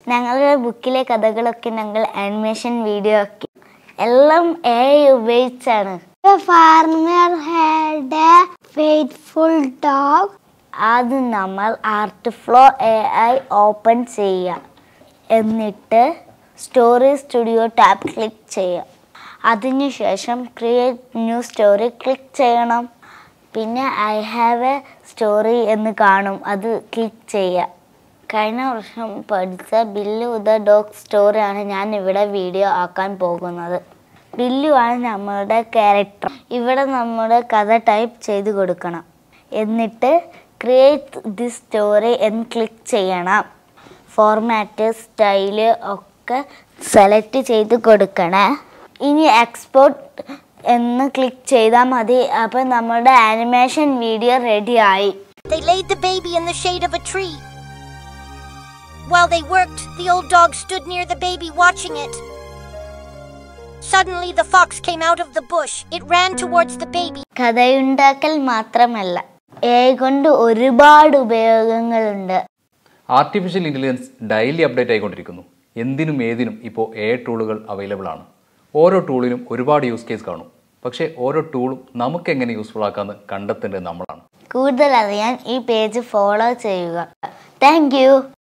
ഞങ്ങളുടെ ബുക്കിലെ കഥകളൊക്കെ ഞങ്ങൾ ആനിമേഷൻ വീഡിയോ ആക്കി എല്ലാം എ ഉപയോഗിച്ചാണ് A farmer had a faithful dog. ആദ്യം നമ്മൾ art flow A I open ചെയ്യുക എന്നിട്ട് സ്റ്റോറി സ്റ്റുഡിയോ ടാബ് ക്ലിക്ക് ചെയ്യുക അതിനുശേഷം ക്രിയേറ്റ് ന്യൂ സ്റ്റോറി ക്ലിക്ക് ചെയ്യണം പിന്നെ ഐ ഹാവ് എ സ്റ്റോറി എന്ന് കാണും അത് ക്ലിക്ക് ചെയ്യുക കഴിഞ്ഞ വർഷം പഠിച്ച ബില്ലു ദ ഡോഗ് സ്റ്റോറിയാണ് ഞാൻ ഇവിടെ വീഡിയോ ആക്കാൻ പോകുന്നത് ബില്ലു ആണ് നമ്മളുടെ ക്യാരക്ടർ ഇവിടെ നമ്മുടെ കഥ ടൈപ്പ് ചെയ്ത് കൊടുക്കണം എന്നിട്ട് ക്രിയേറ്റ് ദി സ്റ്റോറി എന്ന് ക്ലിക്ക് ചെയ്യണം ഫോർമാറ്റ് സ്റ്റൈല് ഒക്കെ സെലക്ട് ചെയ്ത് കൊടുക്കണേ ഇനി എക്സ്പോർട്ട് എന്ന് ക്ലിക്ക് ചെയ്താൽ മതി അപ്പം നമ്മുടെ ആനിമേഷൻ വീഡിയോ റെഡി ആയി They laid the baby in the shade of a tree. While they worked, the old dog stood near the baby watching it. Suddenly, the fox came out of the bush. It ran towards the baby. കഥയുണ്ടാക്കൽ മാത്രമല്ല A കൊണ്ട് ഒരുപാട് ഉപയോഗങ്ങളുണ്ട് artificial intelligence daily update ആയിക്കൊണ്ടിരിക്കുന്നു എന്തിനും ഏതിനും ഇപ്പോൾ A ടൂളുകൾ അവൈലബിൾ ആണ് ഓരോ ടൂളിനും ഒരുപാട് യൂസ് കേസ് കാണും പക്ഷേ ഓരോ ടൂളും നമുക്ക് എങ്ങനെ യൂസ്ഫുൾ ആക്കാമെന്ന് കണ്ടെത്തേണ്ടത് നമ്മളാണ് കൂടുതൽ അറിയാൻ ഈ പേജ് ഫോളോ ചെയ്യുക താങ്ക്